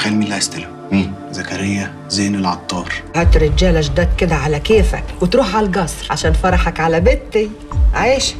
تخيل مين اللي هيستلم مين؟ زكريا زين العطار هات رجاله جداد كده على كيفك وتروح على القصر عشان فرحك على بنتي عيش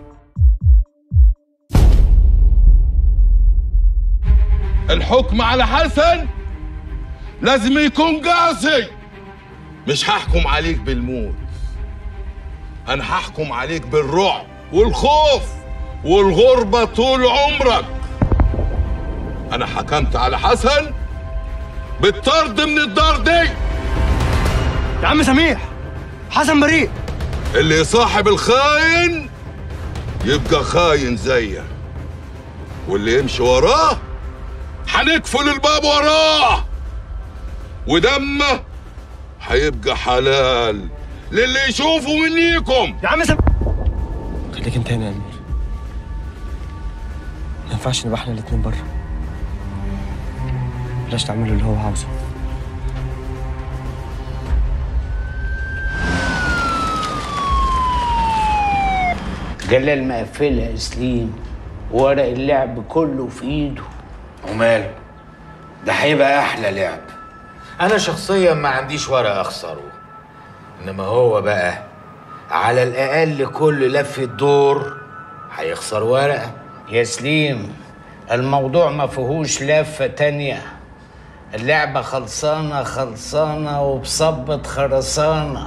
الحكم على حسن لازم يكون قاسي مش هحكم عليك بالموت انا هحكم عليك بالرعب والخوف والغربة طول عمرك انا حكمت على حسن بالطرد من الدار دي يا عم سميح حسن بريء اللي يصاحب الخاين يبقى خاين زيك واللي يمشي وراه هنقفل الباب وراه ودمه هيبقى حلال للي يشوفه منيكم يا عم سميح خليك انت هنا يا امير ما ينفعش نبقى احنا الاتنين بره بلاش تعمله اللي هو عاوزه جلال مقفلها يا سليم ورق اللعب كله في ايده وماله ده هيبقى احلى لعب انا شخصيا ما عنديش ورق اخسره انما هو بقى على الاقل كل لفه دور هيخسر ورقه يا سليم الموضوع ما فيهوش لفة تانية اللعبة خلصانة خلصانة وبصبة خرسانة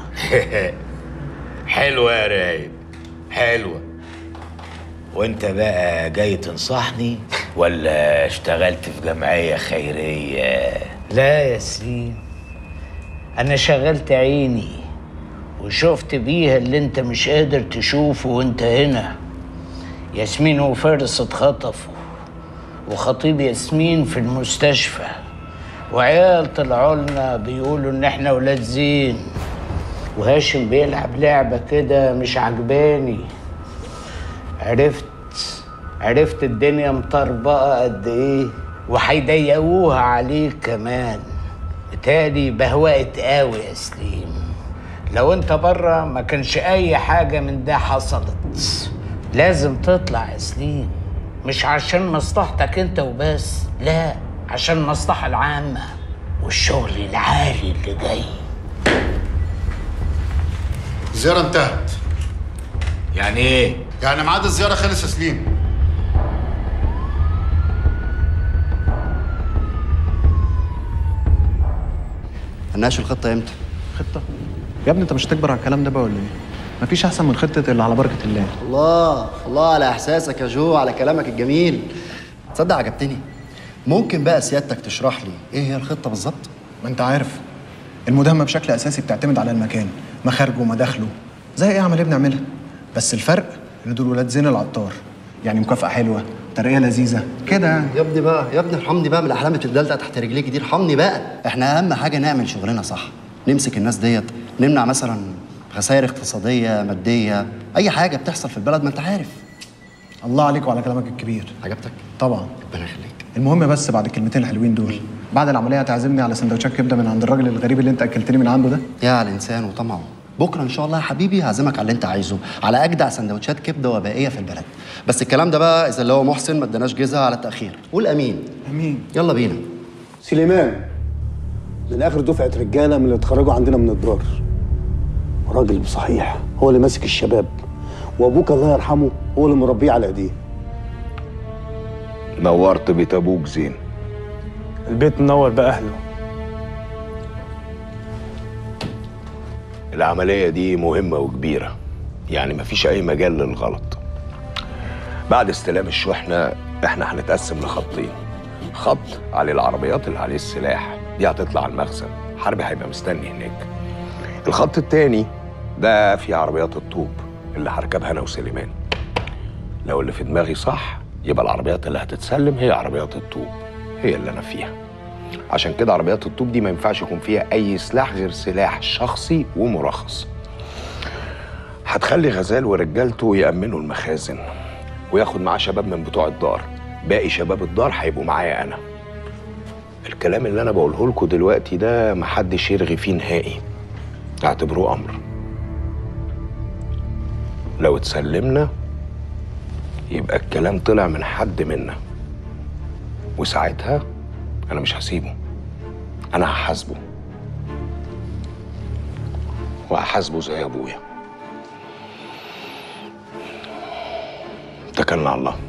حلوه يا رايب حلوه وانت بقى جاي تنصحني ولا اشتغلت في جمعيه خيريه لا يا سليم أنا شغلت عيني وشفت بيها اللي انت مش قادر تشوفه وانت هنا ياسمين وفارس اتخطفوا وخطيب ياسمين في المستشفى وعيال طلعوا لنا بيقولوا ان احنا ولاد زين وهاشم بيلعب لعبة كده مش عجباني عرفت عرفت الدنيا مطربقة قد ايه وهيضيقوها عليك كمان بالتالي بهوقت قوي يا سليم لو انت بره ما كانش اي حاجة من ده حصلت لازم تطلع يا سليم مش عشان مصلحتك انت وبس لا عشان المصلحة العامة والشغل العالي اللي جاي الزيارة انتهت يعني ايه يعني ميعاد الزيارة خلص يا سليم هنناقش الخطة امتى؟ خطة يا ابني انت مش هتكبر على الكلام ده بقى ولا ايه؟ مفيش احسن من خطة اللي على بركة الله الله الله على احساسك يا جو على كلامك الجميل تصدق عجبتني ممكن بقى سيادتك تشرح لي ايه هي الخطة بالظبط؟ ما انت عارف المداهمة بشكل اساسي بتعتمد على المكان مخارجه ومداخله زي اي عملية بنعملها بس الفرق ان دول ولاد زين العطار يعني مكافأة حلوة ترقية لذيذة كده يعني يا ابني بقى يا ابني ارحمني بقى من الاحلام الدلدة تحت رجليك دي ارحمني بقى احنا اهم حاجة نعمل شغلنا صح نمسك الناس ديت نمنع مثلا خسائر اقتصادية مادية اي حاجة بتحصل في البلد ما انت عارف الله عليك وعلى كلامك الكبير عجبتك؟ طبعا ربنا يخليك المهم بس بعد الكلمتين الحلوين دول بعد العملية هتعزمني على سندوتشات كبدة من عند الراجل الغريب اللي انت اكلتني من عنده ده يا على الانسان وطمعه بكره ان شاء الله يا حبيبي هعزمك على اللي انت عايزه على اجدع سندوتشات كبده وبائيه في البلد بس الكلام ده بقى اذا اللي هو محسن ما اداناش جزء على التاخير قول امين امين يلا بينا سليمان من اخر دفعه رجاله من اللي اتخرجوا عندنا من الدار راجل صحيح هو اللي ماسك الشباب وابوك الله يرحمه هو اللي مربيه على ايديه نورت بيت ابوك زين البيت منور بأهله العملية دي مهمة وكبيرة يعني مفيش أي مجال للغلط بعد استلام الشحنة احنا هنتقسم لخطين خط عليه العربيات اللي عليه السلاح دي هتطلع على المخزن حربي هيبقى مستني هناك الخط التاني ده فيه عربيات الطوب اللي هركبها انا وسليمان لو اللي في دماغي صح يبقى العربيات اللي هتتسلم هي عربيات الطوب هي اللي انا فيها عشان كده عربيات الطوب دي ما ينفعش يكون فيها اي سلاح غير سلاح شخصي ومرخص هتخلي غزال ورجالته يأمنوا المخازن وياخد معاه شباب من بتوع الدار باقي شباب الدار هيبقوا معايا انا الكلام اللي انا بقوله لكم دلوقتي ده محدش يرغي فيه نهائي اعتبروه امر لو اتسلمنا يبقى الكلام طلع من حد منا وساعتها انا مش هسيبه انا هحاسبه وهحاسبه زي ابويا اتكلنا على الله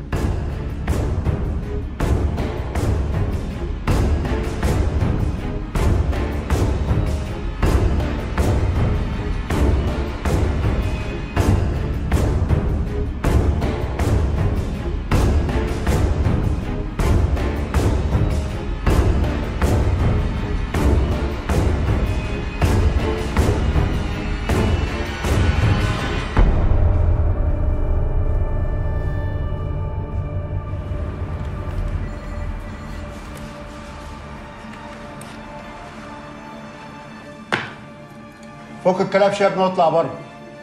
فك الكلام يا ابني واطلع بره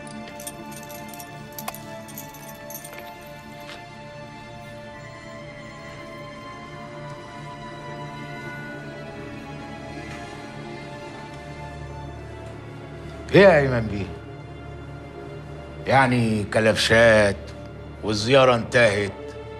ايه يا ايمن بيه يعني كلبشات والزياره انتهت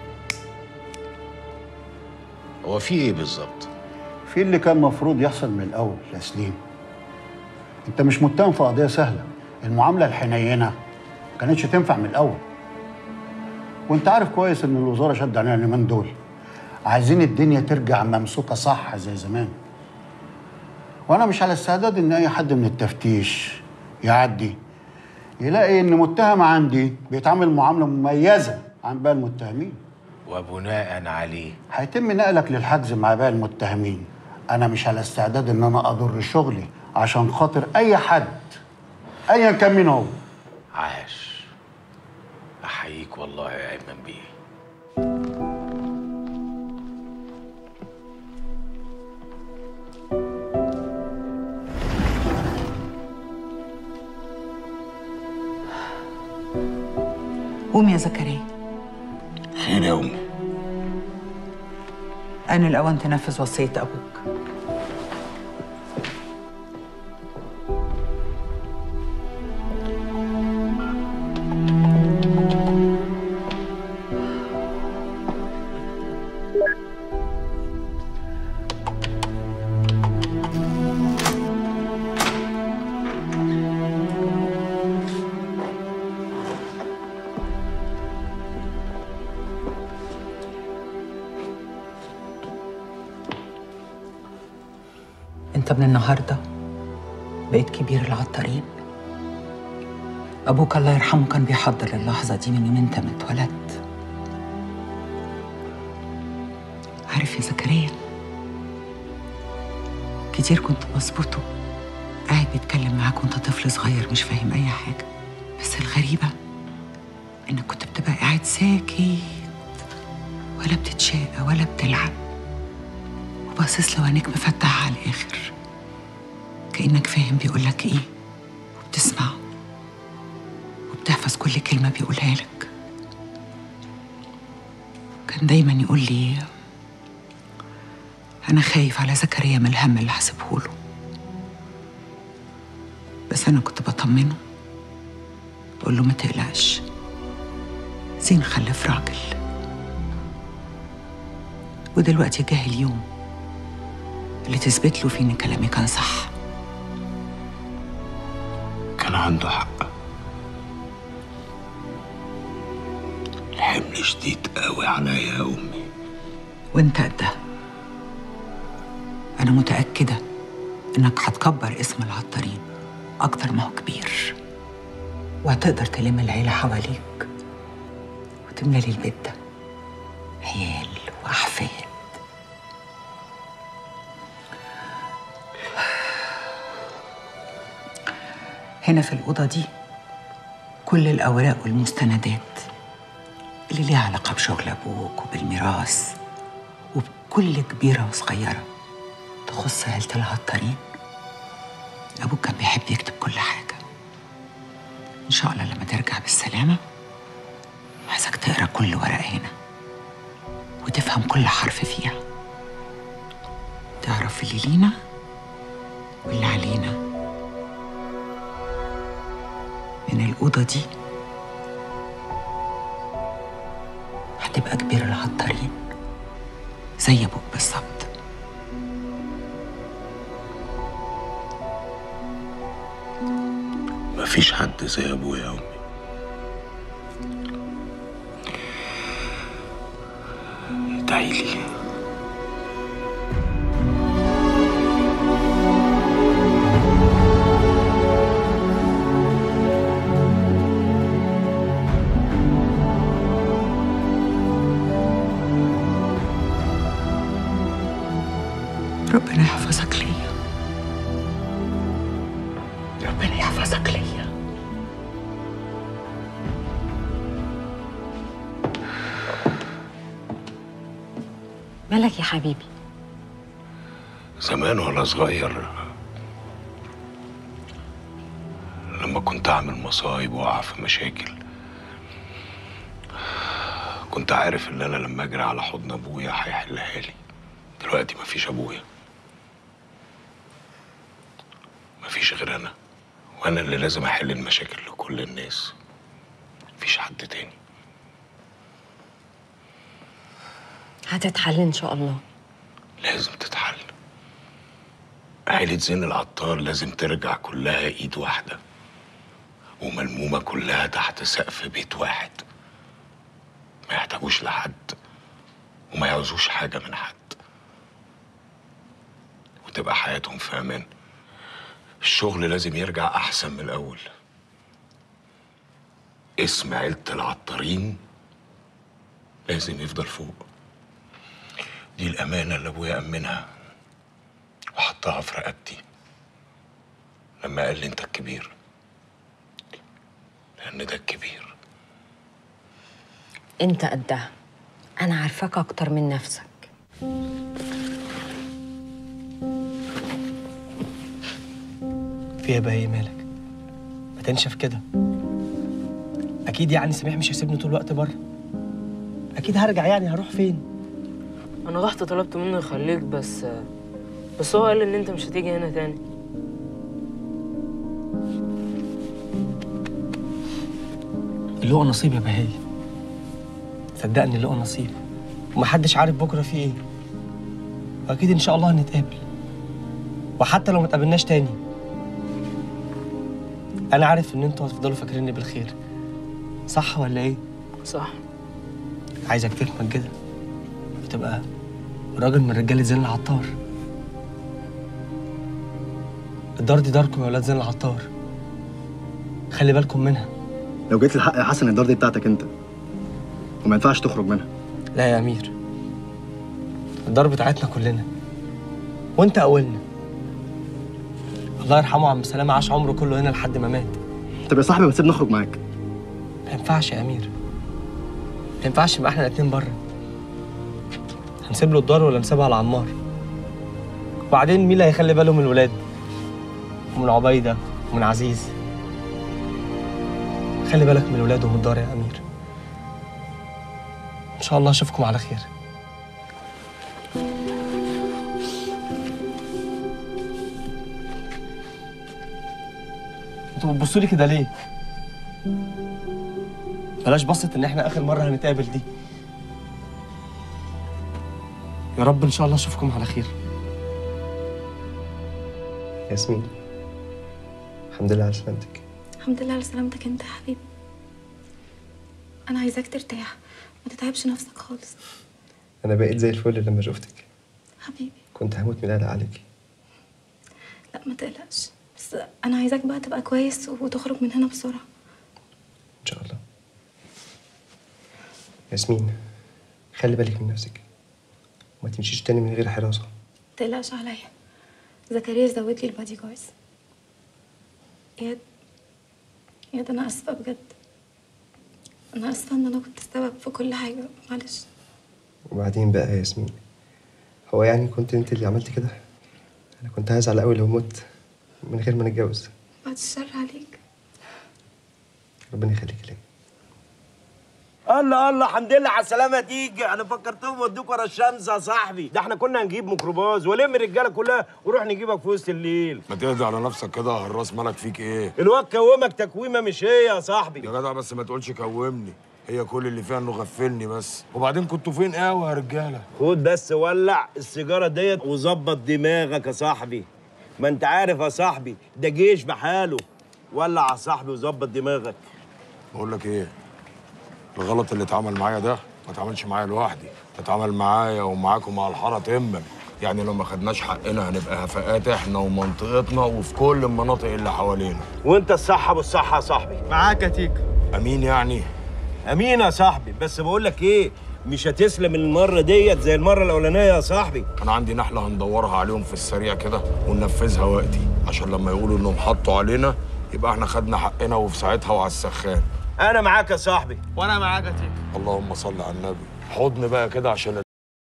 هو في ايه بالظبط في اللي كان مفروض يحصل من الاول يا سليم انت مش متهم في قضيه سهله المعامله الحنينه ما كانتش تنفع من الاول وانت عارف كويس ان الوزاره شد علينا اليومين دول عايزين الدنيا ترجع ممسوكه صح زي زمان وانا مش على استعداد ان اي حد من التفتيش يعدي يلاقي ان متهم عندي بيتعامل معامله مميزه عن باقي المتهمين وبناء عليه هيتم نقلك للحجز مع باقي المتهمين انا مش على استعداد ان انا اضر شغلي عشان خاطر اي حد ايا كان مين هو عاش احييك والله يا ايمن بيه قوم يا زكريا خير يا امي أنا الأوان تنفذ وصية أبوك أنت من النهاردة بقيت كبير العطارين أبوك الله يرحمه كان بيحضر اللحظة دي من يوم أنت ما اتولدت عارف يا زكريا كتير كنت بظبطه قاعد بيتكلم معاك وانت طفل صغير مش فاهم أي حاجة بس الغريبة إنك كنت بتبقى قاعد ساكت ولا بتتشاقى ولا بتلعب وباصص له عينيك مفتحة على الآخر كأنك فاهم بيقولك إيه وبتسمع وبتحفظ كل كلمة بيقولها لك كان دايما يقول لي أنا خايف على زكريا من الهم اللي هسيبه له بس أنا كنت بطمنه بقول له ما تقلقش زين خلف راجل ودلوقتي جه اليوم اللي تثبت له فيه ان كلامي كان صح كان عنده حق الحمل شديد قوي عليا يا امي وانت قدها انا متاكده انك هتكبر اسم العطارين اكتر ما هو كبير وهتقدر تلم العيله حواليك وتملى لي البيت ده عيال واحفاد هنا في الأوضة دي كل الأوراق والمستندات اللي ليها علاقة بشغل أبوك وبالميراث وبكل كبيرة وصغيرة تخص عيلة العطارين أبوك كان بيحب يكتب كل حاجة إن شاء الله لما ترجع بالسلامة عايزك تقرا كل ورقة هنا وتفهم كل حرف فيها تعرف اللي لينا واللي علينا من الأوضة دي هتبقى كبير العطارين زي أبوك بالظبط مفيش حد زي ابويا يا امي ادعي لي ربنا يحفظك ليا ربنا يحفظك ليا مالك يا حبيبي زمان وانا صغير لما كنت اعمل مصايب واقع في مشاكل كنت عارف ان انا لما اجري على حضن ابويا هيحلها لي دلوقتي مفيش ابويا مفيش غير انا وانا اللي لازم احل المشاكل لكل الناس مفيش حد تاني هتتحل ان شاء الله لازم تتحل عيلة زين العطار لازم ترجع كلها ايد واحدة وملمومة كلها تحت سقف بيت واحد ما يحتاجوش لحد وما يعوزوش حاجة من حد وتبقى حياتهم في أمان الشغل لازم يرجع أحسن من الأول اسم عيلة العطارين لازم يفضل فوق دي الأمانة اللي أبويا أمنها وحطها في رقبتي لما قال لي أنت الكبير لأن ده الكبير انت قدها انا عارفاك اكتر من نفسك في ايه بقى ايه مالك ما تنشف كده اكيد يعني سميح مش هيسيبني طول الوقت بره اكيد هرجع يعني هروح فين انا رحت طلبت منه يخليك بس بس هو قال لي ان انت مش هتيجي هنا تاني اللي هو نصيب يا بهاي صدقني اللي هو نصيب ومحدش عارف بكره في ايه واكيد ان شاء الله هنتقابل وحتى لو ما اتقابلناش تاني انا عارف ان انتوا هتفضلوا فاكريني بالخير صح ولا ايه صح عايزك تفهم كده وتبقى راجل من رجاله زين العطار الدار دي داركم يا ولاد زين العطار خلي بالكم منها لو جيت الحق يا حسن الدار دي بتاعتك انت وما ينفعش تخرج منها لا يا امير الدار بتاعتنا كلنا وانت اولنا الله يرحمه عم سلامه عاش عمره كله هنا لحد ما مات طب يا صاحبي ما تسيبني اخرج معاك ما ينفعش يا امير ما ينفعش نبقى احنا الاتنين بره هنسيب له الدار ولا نسيبها على عمار وبعدين مين اللي هيخلي باله من الولاد ومن عبيده ومن عزيز خلي بالك من الولاد ومن الدار يا امير ان شاء الله اشوفكم على خير انتوا بتبصوا لي كده ليه بلاش بصت ان احنا اخر مره هنتقابل دي يا رب ان شاء الله اشوفكم على خير ياسمين الحمد لله على سلامتك الحمد لله على سلامتك انت يا حبيبي انا عايزاك ترتاح ما تتعبش نفسك خالص انا بقيت زي الفل لما شفتك حبيبي كنت هموت من القلق عليكي لا ما تقلقش بس انا عايزاك بقى تبقى كويس وتخرج من هنا بسرعه ان شاء الله ياسمين خلي بالك من نفسك وما تمشيش تاني من غير حراسه ما تقلقش عليا زكريا زود لي البادي جاردز اياد اياد انا اسفه بجد انا اسفه ان انا كنت السبب في كل حاجه معلش وبعدين بقى يا ياسمين هو يعني كنت انت اللي عملت كده انا كنت هزعل قوي لو مت من غير ما نتجوز بعد الشر عليك ربنا يخليك ليا الله الله الحمد لله على السلامة تيجي أنا فكرتهم ودوك ورا الشمس يا صاحبي ده احنا كنا هنجيب ميكروباص ولم الرجالة كلها ونروح نجيبك في وسط الليل ما تهدى على نفسك كده يا هراس مالك فيك ايه الواد كومك تكويمة مش هي يا صاحبي يا جدع بس ما تقولش كومني هي كل اللي فيها انه غفلني بس وبعدين كنتوا فين قوي يا رجاله خد بس ولع السيجارة ديت وظبط دماغك يا صاحبي ما انت عارف يا صاحبي ده جيش بحاله ولع يا صاحبي وظبط دماغك بقول لك ايه الغلط اللي اتعمل معايا ده ما اتعملش معايا لوحدي اتعمل معايا ومعاكم مع الحاره تما يعني لو ما خدناش حقنا هنبقى هفاءات احنا ومنطقتنا وفي كل المناطق اللي حوالينا وانت الصح ابو الصح يا صاحبي معاك يا تيكا امين يعني امين يا صاحبي بس بقول لك ايه مش هتسلم المره ديت زي المره الاولانيه يا صاحبي انا عندي نحله هندورها عليهم في السريع كده وننفذها وقتي عشان لما يقولوا انهم حطوا علينا يبقى احنا خدنا حقنا وفي ساعتها وعلى السخان انا معاك يا صاحبي وانا معاك يا تيكا اللهم صل على النبي حضن بقى كده عشان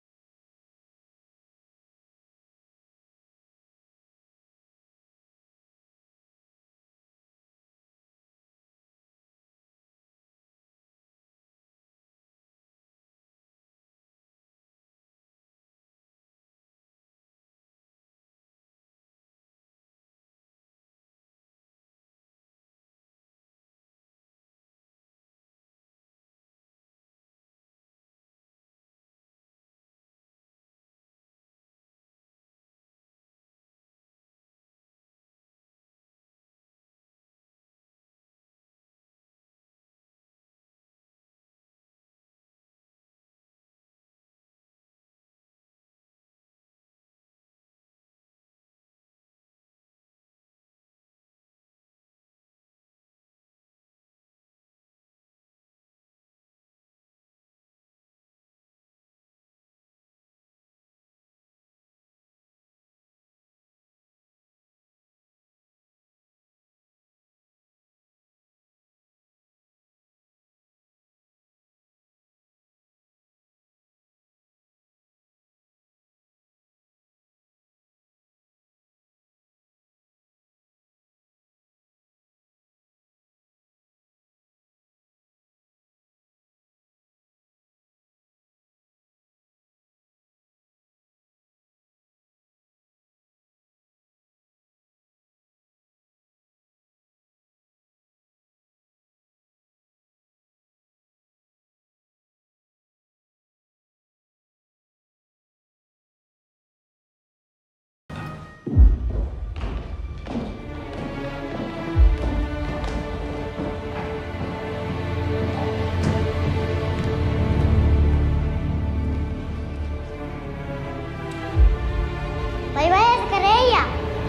باي باي يا زكريا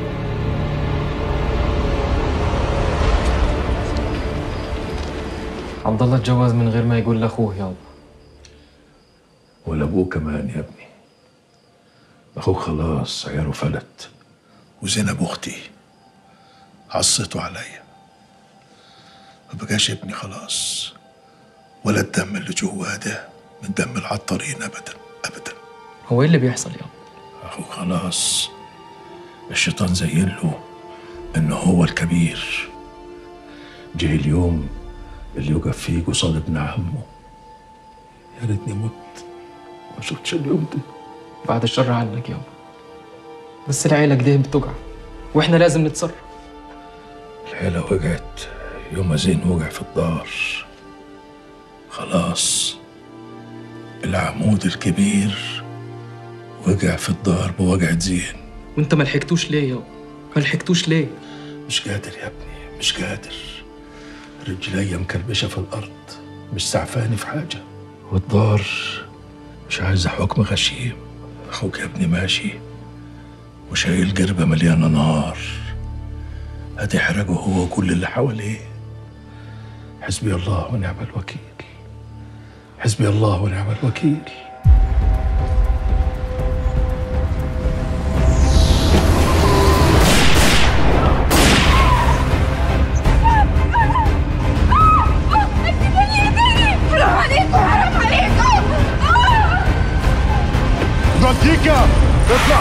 عبد الله اتجوز من غير ما يقول لاخوه يابا ولا ابوه كمان يا ابني اخوك خلاص عياله فلت وزينب اختي عصته عليا ما بقاش ابني خلاص ولا الدم اللي جواه ده من دم العطارين ابدا ابدا هو ايه اللي بيحصل يابا اخوك خلاص الشيطان زين له انه هو الكبير جه اليوم اللي يقف فيه قصاد ابن عمه يا ريتني مت ما شفتش اليوم ده بعد الشر عنك يابا بس العيلة كده بتوجع واحنا لازم نتصرف العيلة وقعت يوم ما زين وقع في الدار خلاص العمود الكبير وقع في الدار بوقعة زين وانت ما لحقتوش ليه يابا ما لحقتوش ليه مش قادر يا ابني مش قادر رجلي مكلبشة في الأرض مش سعفاني في حاجة والدار مش عايزة حكم غشيم أخوك يا ابني ماشي وشايل قربة مليانة نار هتحرقه هو وكل اللي حواليه حسبي الله ونعم الوكيل حسبي الله ونعم الوكيل حرام عليكم حرام عليكم فانتيكا اطلع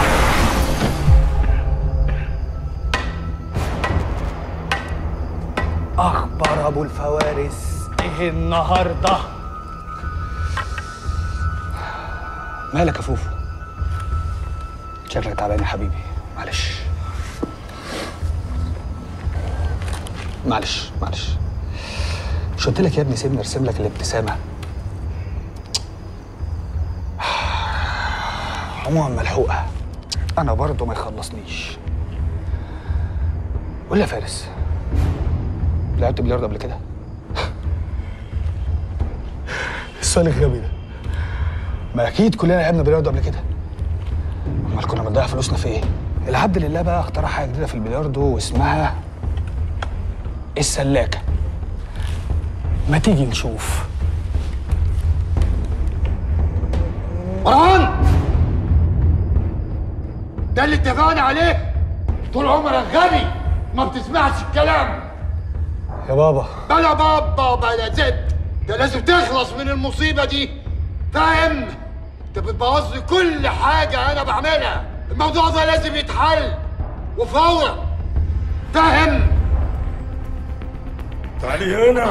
اخبر ابو الفوارس ايه النهارده مالك يا فوفو شكلك تعبان يا حبيبي معلش معلش معلش مش قلت لك يا ابني سيبني ارسم لك الابتسامه عموما ملحوقه انا برضه ما يخلصنيش قول لي يا فارس لعبت بلياردو قبل كده السؤال الغبي ده ما اكيد كلنا لعبنا بلياردو قبل كده امال كنا بنضيع فلوسنا في ايه العبد لله بقى اخترع حاجه جديده في البلياردو واسمها السلاكه ما تيجي نشوف مروان ده اللي اتفقنا عليه طول عمرك غبي ما بتسمعش الكلام يا بابا بلا بابا بلا زد ده لازم تخلص من المصيبه دي فاهم انت بتبوظ لي كل حاجه انا بعملها الموضوع ده لازم يتحل وفورا فاهم تعالي هنا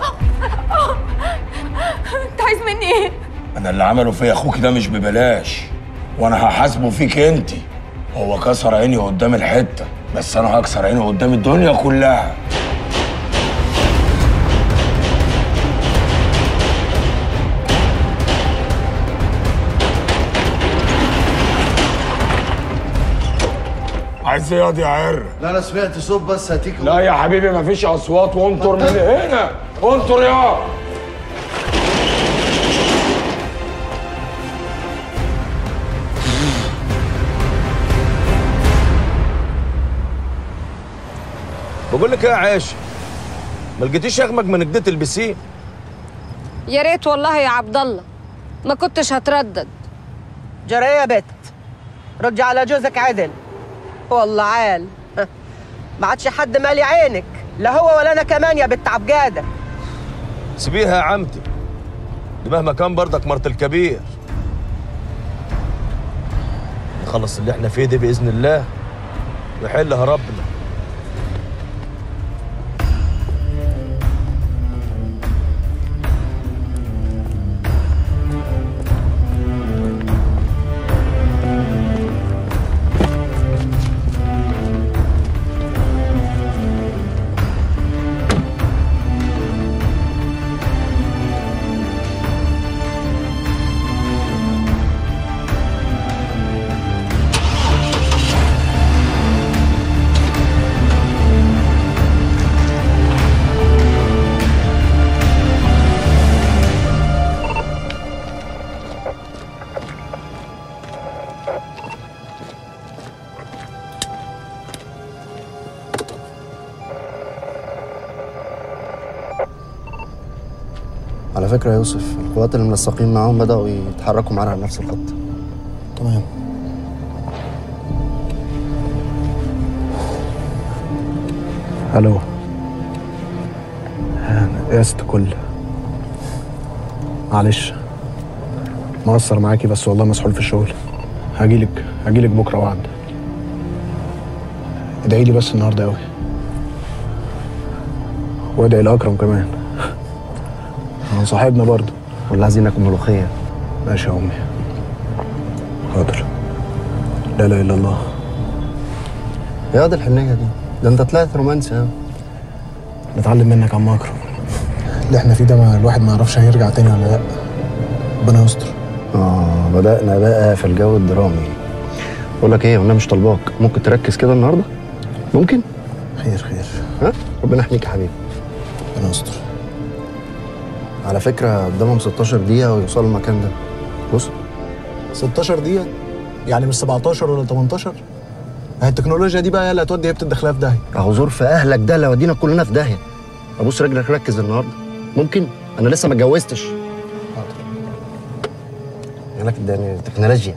انت عايز مني ايه؟ انا اللي عمله فيا اخوك ده مش ببلاش وانا هحاسبه فيك انت هو كسر عيني قدام الحته بس انا هكسر عيني قدام الدنيا كلها عايز ايه ياض يا عر لا انا سمعت صوت بس هتيك لا يا حبيبي مفيش اصوات وانطر من هنا انطر يا بقول لك ايه يا عاش ما لقيتيش اغمق من كده تلبسيه يا ريت والله يا عبد الله ما كنتش هتردد جرى يا بت ردي على جوزك عدل والله عال ما عادش حد مالي عينك لا هو ولا انا كمان يا بنت عبجاده سيبيها يا عمتي دي مهما كان برضك مرت الكبير نخلص اللي احنا فيه ده باذن الله ويحلها ربنا على فكرة يا يوسف القوات اللي منسقين معاهم بدأوا يتحركوا معانا على نفس الخط تمام الو قست كل معلش مقصر معاكي بس والله مسحول في الشغل هجيلك هجيلك بكره وعد ادعي لي بس النهارده قوي وادعي لاكرم كمان هو صاحبنا برضه واللي عايزين ناكل ملوخية ماشي يا امي حاضر لا اله الا الله يا دي الحنية دي ده انت طلعت رومانسي قوي نتعلم منك يا عم اكرم اللي احنا فيه ده ما الواحد ما يعرفش هيرجع تاني ولا لا ربنا يستر اه بدأنا بقى في الجو الدرامي بقول لك ايه وانا مش طالباك ممكن تركز كده النهارده ممكن خير خير ها ربنا يحميك يا حبيبي ربنا يستر على فكرة قدامهم 16 دقيقة ويوصلوا المكان ده بص 16 دقيقة يعني مش 17 ولا 18 هي التكنولوجيا دي بقى هي اللي هتودي هيبة الداخلية في داهية اهو ظروف في اهلك ده اللي ودينا كلنا في داهية ابص رجلك ركز النهارده ممكن انا لسه ما اتجوزتش هناك ده تكنولوجيا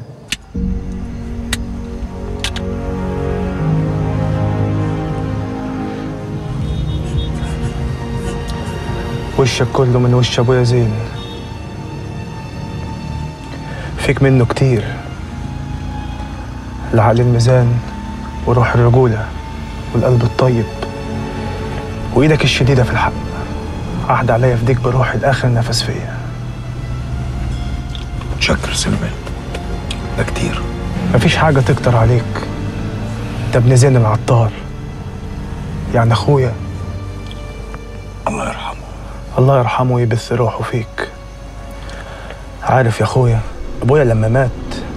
وشك كله من وش ابويا زين فيك منه كتير العقل الميزان وروح الرجولة والقلب الطيب وإيدك الشديدة في الحق عهد عليا افديك بروحي لآخر نفس فيا متشكر سليمان ده كتير مفيش حاجة تكتر عليك انت ابن زين العطار يعني اخويا الله يرحمه الله يرحمه ويبث روحه فيك عارف يا اخويا ابويا لما مات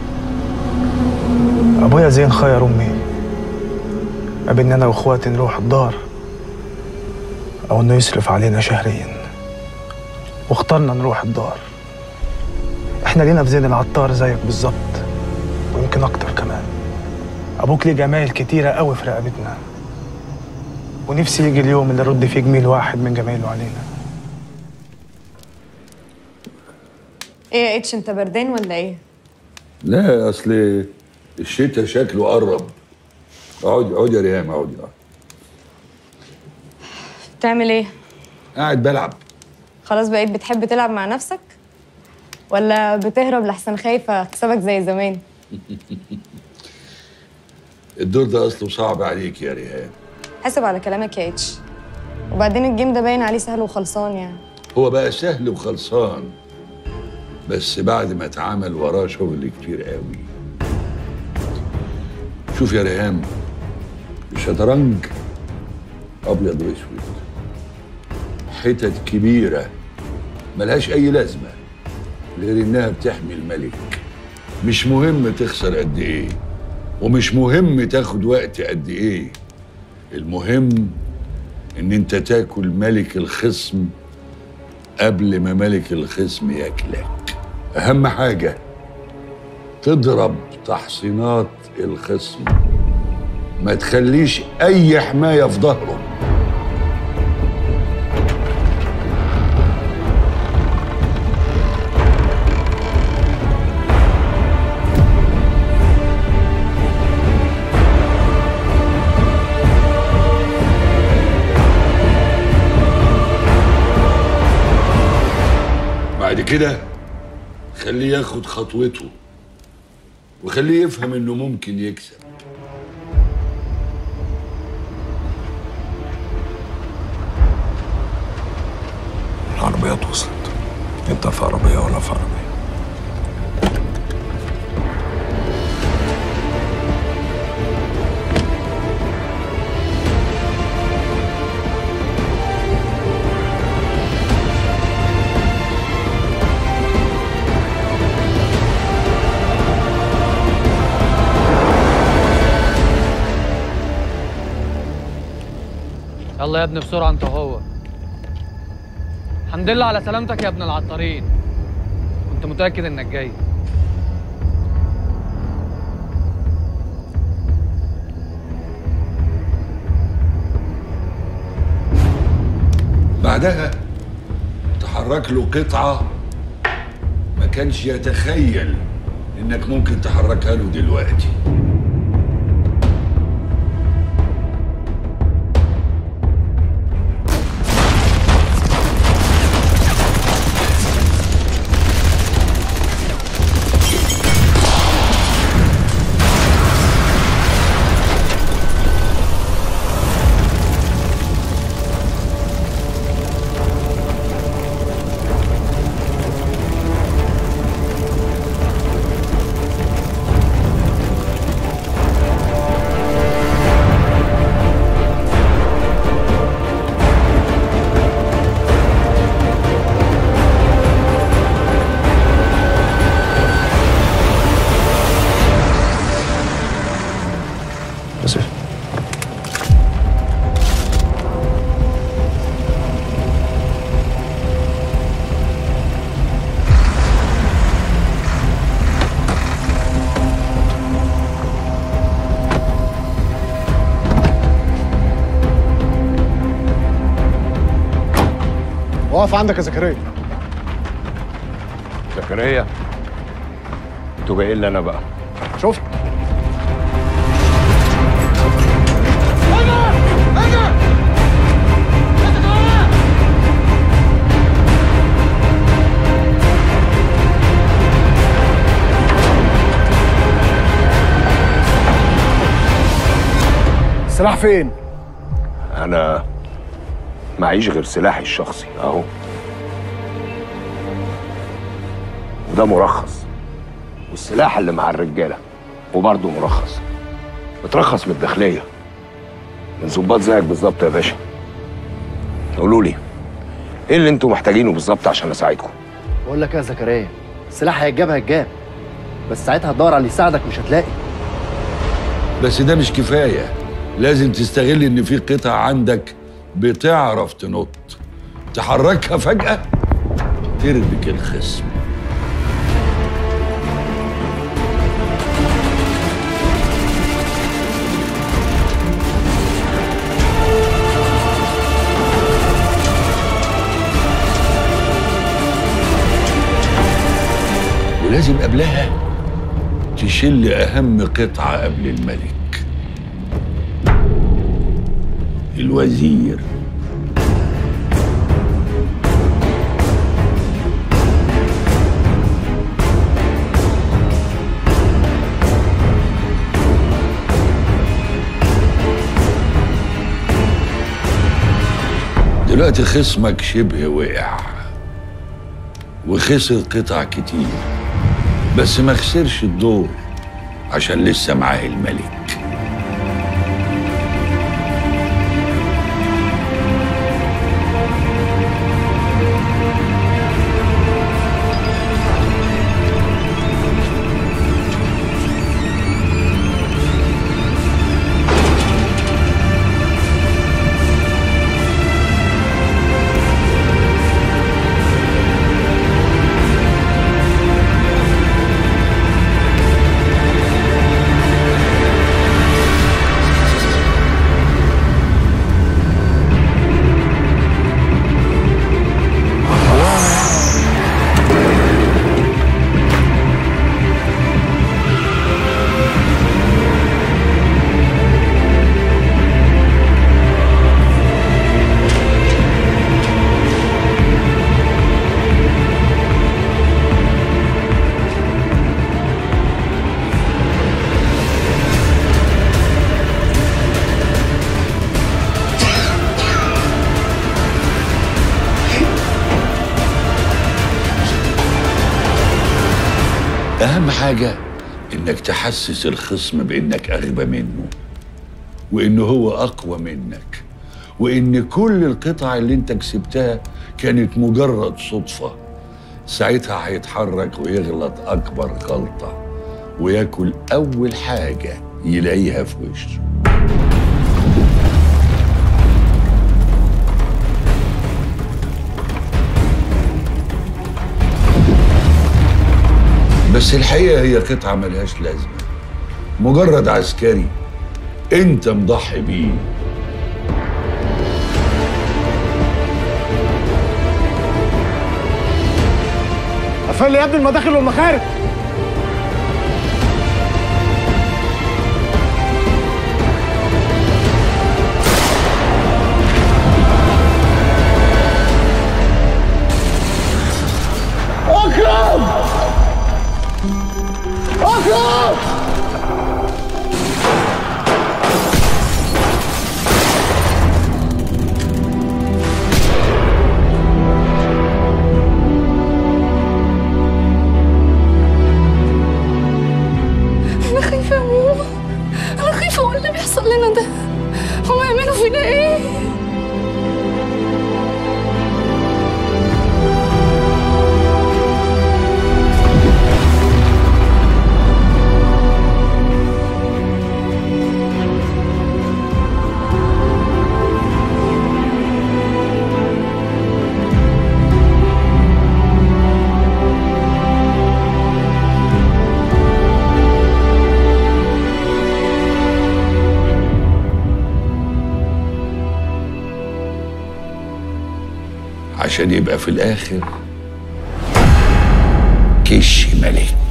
ابويا زين خير امي ما بين انا واخواتي نروح الدار أو إنه يصرف علينا شهريا واخترنا نروح الدار إحنا لينا في زين العطار زيك بالظبط ويمكن أكتر كمان أبوك ليه جمايل كتيرة قوي في رقبتنا ونفسي يجي اليوم اللي رد فيه جميل واحد من جمايله علينا ايه يا اتش انت بردان ولا ايه؟ لا اصل الشتاء شكله قرب اقعدي اقعدي يا ريهام اقعدي اقعدي. بتعمل ايه؟ قاعد بلعب خلاص بقيت بتحب تلعب مع نفسك؟ ولا بتهرب لحسن خايفة اكسبك زي زمان؟ الدور ده اصله صعب عليك يا ريهام حاسب على كلامك يا اتش وبعدين الجيم ده باين عليه سهل وخلصان يعني هو بقى سهل وخلصان بس بعد ما اتعمل وراه شغل كتير قوي شوف يا ريهام الشطرنج ابيض واسود حتت كبيره ملهاش اي لازمه غير انها بتحمي الملك مش مهم تخسر قد ايه ومش مهم تاخد وقت قد ايه المهم ان انت تاكل ملك الخصم قبل ما ملك الخصم ياكلك اهم حاجه تضرب تحصينات الخصم ما تخليش اي حمايه في ظهره بعد كده خليه ياخد خطوته وخليه يفهم انه ممكن يكسب العربيات وصلت انت في عربية ولا في عربية يلا يا ابني بسرعة انت وهو الحمد لله على سلامتك يا ابن العطارين كنت متأكد انك جاي بعدها تحرك له قطعة ما كانش يتخيل انك ممكن تحركها له دلوقتي بس واقف عندك يا زكريا زكريا انتوا جايين لي انا بقى شفت السلاح فين؟ انا معيش غير سلاحي الشخصي اهو وده مرخص والسلاح اللي مع الرجاله وبرضه مرخص مترخص من الداخليه من ظباط زيك بالظبط يا باشا قولوا لي ايه اللي انتوا محتاجينه بالظبط عشان اساعدكم بقول لك يا زكريا السلاح هيتجاب هيتجاب بس ساعتها هتدور على اللي يساعدك مش هتلاقي بس ده مش كفاية لازم تستغل ان في قطع عندك بتعرف تنط تحركها فجأة تربك الخصم ولازم قبلها تشل أهم قطعة قبل الملك الوزير دلوقتي خصمك شبه وقع وخسر قطع كتير بس ما خسرش الدور عشان لسه معاه الملك أهم حاجة إنك تحسس الخصم بإنك أغبى منه وإنه هو أقوى منك وإن كل القطع اللي أنت كسبتها كانت مجرد صدفة ساعتها هيتحرك ويغلط أكبر غلطة وياكل أول حاجة يلاقيها في وشه بس الحقيقة هي قطعة ملهاش لازمة مجرد عسكري انت مضحي بيه قفل لي يا ابني المداخل والمخارج أكرم أكرم أنا خايفة يا ماما أنا خايفة أقول اللي بيحصل لنا ده هما يعملوا فينا إيه؟ عشان يبقى في الآخر كش ملك